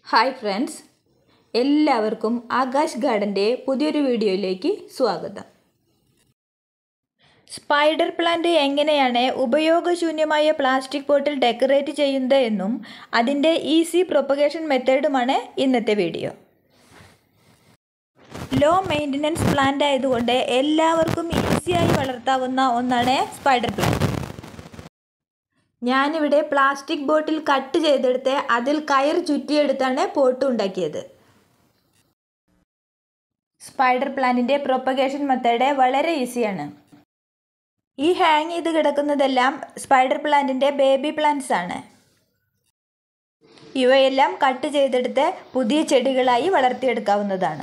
hi friends എല്ലാവർക്കും ആകാശ് ഗാർഡൻ്റെ പുതിയൊരു വീഡിയോയിലേക്ക് സ്വാഗതം സ്പൈഡർ പ്ലാന്റ് എങ്ങനെയാണ് ഉപയോഗശൂന്യമായ പ്ലാസ്റ്റിക് പോട്ടിൽ ഡെക്കറേറ്റ് ചെയ്യുന്നത് എന്നും അതിൻ്റെ ഈസി പ്രൊപ്പഗേഷൻ മെത്തേഡുമാണ് ഇന്നത്തെ വീഡിയോ ലോ മെയിൻ്റനൻസ് പ്ലാന്റ് ആയതുകൊണ്ട് എല്ലാവർക്കും ഈസിയായി വളർത്താവുന്ന ഒന്നാണ് സ്പൈഡർ പ്ലാന്റ് ഞാനിവിടെ പ്ലാസ്റ്റിക് ബോട്ടിൽ കട്ട് ചെയ്തെടുത്ത് അതിൽ കയർ ചുറ്റിയെടുത്താണ് പോട്ട് ഉണ്ടാക്കിയത് സ്പൈഡർ പ്ലാന്റിൻ്റെ പ്രൊപ്പഗേഷൻ മെത്തേഡ് വളരെ ഈസിയാണ് ഈ ഹാങ് ചെയ്ത് കിടക്കുന്നതെല്ലാം സ്പൈഡർ പ്ലാന്റിൻ്റെ ബേബി പ്ലാന്റ്സ് ആണ് ഇവയെല്ലാം കട്ട് ചെയ്തെടുത്ത് പുതിയ ചെടികളായി വളർത്തിയെടുക്കാവുന്നതാണ്